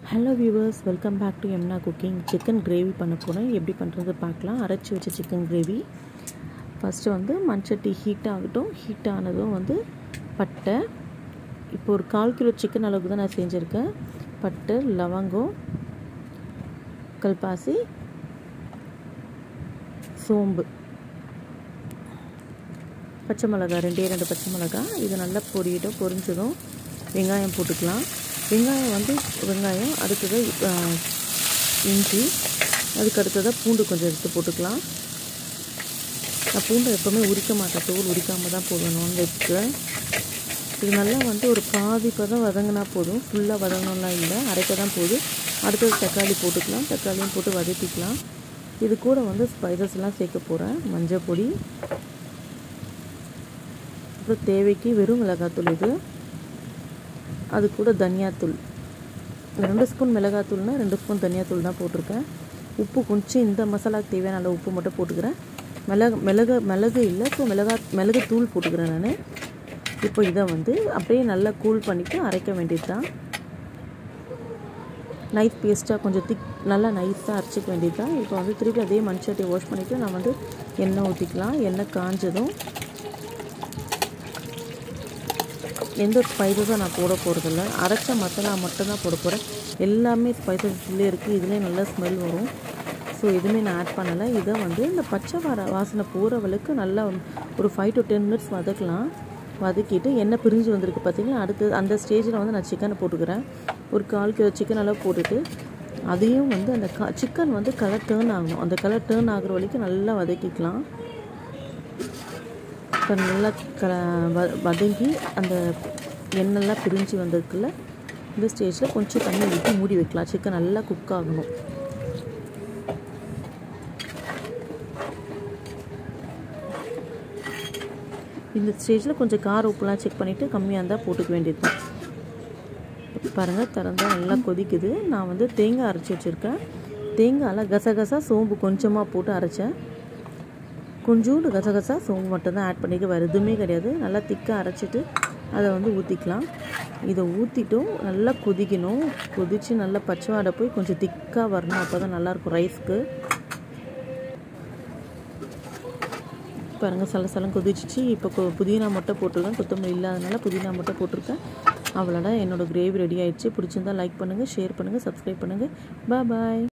hello viewers welcome back to எம்னா cooking chicken gravy பண்ண போகிறேன் எப்படி பண்ணுறது பார்க்கலாம் அரைச்சி வச்ச சிக்கன் கிரேவி ஃபஸ்ட்டு வந்து மண்சட்டி ஹீட் ஆகட்டும் ஹீட் ஆனதும் வந்து பட்டை இப்போ ஒரு கால் கிலோ சிக்கன் அளவுக்கு தான் நான் செஞ்சுருக்கேன் பட்டை லவங்கம் கல்பாசி சோம்பு பச்சை மிளகா ரெண்டே ரெண்டு பச்சை மிளகா இது நல்லா பொரியட்டும் பொரிஞ்சதும் வெங்காயம் போட்டுக்கலாம் வெங்காயம் வந்து வெங்காயம் அடுத்தது இஞ்சி அதுக்கு அடுத்ததாக பூண்டு கொஞ்சம் எடுத்து போட்டுக்கலாம் நான் பூண்டை எப்போவுமே உரிக்க மாட்டேன் தோல் உரிக்காமல் தான் போடுவேன் நான்வெஜ்க்கு இது நல்லா வந்து ஒரு பாதி பதம் வதங்கினா போதும் ஃபுல்லாக வதங்கணும்லாம் இல்லை அரைக்க தான் போகுது அடுத்தது தக்காளி போட்டுக்கலாம் தக்காளியும் போட்டு வதக்கிக்கலாம் இது கூட வந்து ஸ்பைசஸ்லாம் சேர்க்க போகிறேன் மஞ்சள் பொடி அப்புறம் தேவைக்கு வெறும் மிளகாத்தூள் இது அது கூட தனியாத்தூள் ரெண்டு ஸ்பூன் மிளகாத்தூள்னால் ரெண்டு ஸ்பூன் தனியாத்தூள் தான் போட்டிருக்கேன் உப்பு கொஞ்சம் இந்த மசாலாவுக்கு தேவையான அளவு உப்பு மட்டும் போட்டுக்கிறேன் மிளகு மிளகு மிளகு இல்லை ஸோ மிளகா மிளகு தூள் போட்டுக்கிறேன் நான் இப்போ இதை வந்து அப்படியே நல்லா கூல் பண்ணிவிட்டு அரைக்க வேண்டியது தான் நைஸ் பேஸ்ட்டாக கொஞ்சம் திக் நல்லா நைஸாக அரைச்சிக்க வேண்டியது தான் இப்போ வந்து திருப்பி அதே மண்சட்டியை வாஷ் பண்ணிவிட்டு நான் வந்து எண்ணெய் ஊற்றிக்கலாம் எண்ணெய் காஞ்சதும் எந்த ஸ்பைசஸும் நான் போட போகிறதில்ல அரைச்ச மசாலா மட்டும்தான் போட போகிறேன் எல்லாமே ஸ்பைசஸ் இதுலேயே இருக்குது இதுலேயே நல்லா ஸ்மெல் வரும் ஸோ எதுவுமே நான் ஆட் பண்ணலை இதை வந்து இந்த பச்சை வார வாசனை போகிறவளுக்கு நல்லா ஒரு ஃபைவ் டு டென் மினிட்ஸ் வதக்கலாம் வதக்கிட்டு எண்ணெய் பிரிஞ்சு வந்திருக்கு பார்த்தீங்களா அடுத்து அந்த ஸ்டேஜில் வந்து நான் சிக்கனை போட்டுக்கிறேன் ஒரு கால் கிலோ சிக்கன் அளவு போட்டுட்டு அதையும் வந்து அந்த க சிக்கன் வந்து கலர் டேர்ன் ஆகணும் அந்த கலர் டேர்ன் ஆகிற வரைக்கும் நல்லா வதக்கிக்கலாம் இப்போ நல்லா க வ வதங்கி அந்த எண்ணெய்லாம் பிரிஞ்சு வந்ததுக்குள்ள இந்த ஸ்டேஜில் கொஞ்சம் தண்ணி ஊற்றி மூடி வைக்கலாம் சிக்கன் நல்லா குக் ஆகணும் இந்த ஸ்டேஜில் கொஞ்சம் கார உப்புலாம் செக் பண்ணிவிட்டு கம்மியாக இருந்தால் போட்டுக்க வேண்டியது தான் பாருங்கள் திறந்தால் நல்லா கொதிக்குது நான் வந்து தேங்காய் அரைச்சி வச்சுருக்கேன் தேங்காயில் கசகசா சோம்பு கொஞ்சமாக போட்டு அரைச்சேன் கொஞ்சோண்டு கசகசா சோம்பு மட்டும்தான் ஆட் பண்ணிக்க வேறு எதுவுமே கிடையாது நல்லா திக்காக அரைச்சிட்டு அதை வந்து ஊற்றிக்கலாம் இதை ஊற்றிட்டும் நல்லா கொதிக்கணும் கொதித்து நல்லா பச்சை வாடை போய் கொஞ்சம் திக்காக வரணும் அப்போ தான் நல்லாயிருக்கும் ரைஸ்க்கு பாருங்கள் சல சலம் கொதிச்சிச்சு இப்போ புதினா மட்டும் போட்டிருக்கேன் கொத்தமல்லி இல்லாதனால புதினா மட்டும் போட்டிருக்கேன் அவ்வளோதான் என்னோடய கிரேவி ரெடி ஆயிடுச்சு பிடிச்சிருந்தா லைக் பண்ணுங்கள் ஷேர் பண்ணுங்கள் சப்ஸ்கிரைப் பண்ணுங்கள் பாய்